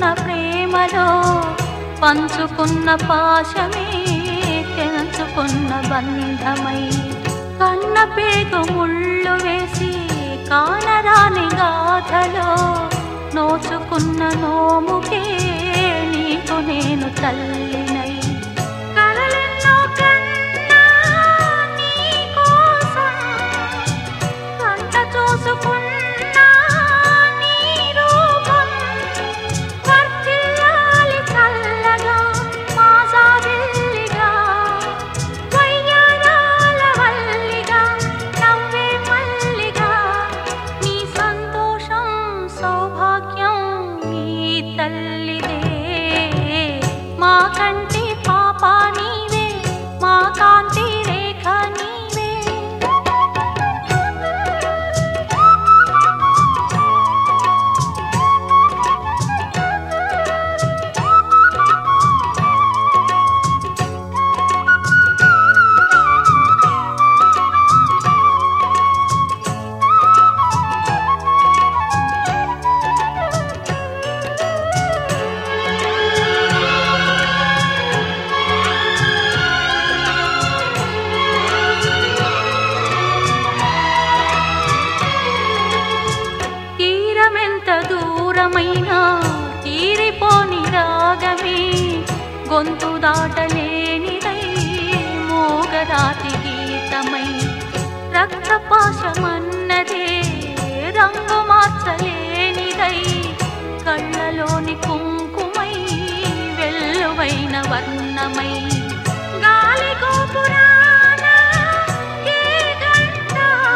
పంచుకున్న ప్రేమలో పంచుకున్న పాశమే తెంచుకున్న బంధమై కన్న పేగు ముళ్ళు వేసి కానరాని గాథలో నోచుకున్న నోముకే నీకు నేను తల్లినై కలలెన్నో కన్నా నీ కోసం కంట చూసుకున్నా నీ రూపం వర్ధిల్లాలి చల్లగా మా సాగిల్లిగా వయ్యారాల వల్లిగా నవ్వే మల్లిగా నీ సంతోషం సౌభాగ్యం నీ తల్లిదే మా కంటి పాప నీవే మా కాంతి రేఖ నీవే తీరమెంత దూరమైనా తీరిపోని రాగమే గొంతు దాటలేనిదై మోగరాతి గీతమై రక్తపాశమన్నదే రంగు మార్చలేనిదై కళ్ళలోని కుంకుమై వెల్లువైన వర్ణమై గాలి గోపురాన ఏ గంట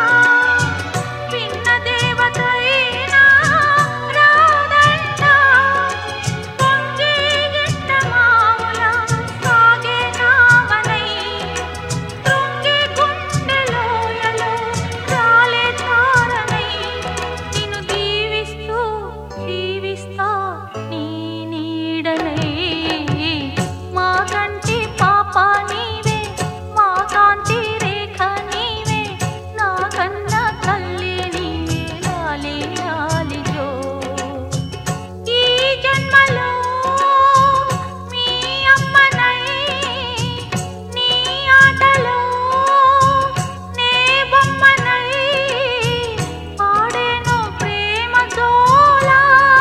విన్న దేవతైనా రాదంట పొంగే గిట్ట మావుల సాగే నావనై తృంగే గుండెలోయలో రాలే ధారణై నిన్ను దీవిస్తూ జీవిస్తా నీ నీడనై మా కంటి పాప నీవే మా కాంతి రేఖ నీవే నా కన్న తల్లి నీవే లాలి లాలి జో ఈ జన్మలో మీ అమ్మనై నీ ఆటలో నే బొమ్మనై పాడేను ప్రేమ జోలా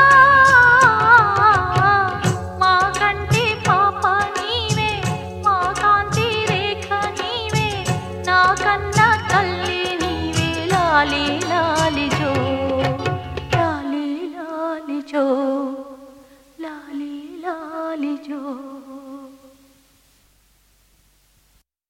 మా కంటి పాప నీవే మా కాంతి రేఖ నీవే నా కన్న తల్లి నీవే లాలి లాలి జో లాలి లాలి జో లాలి లాలి జో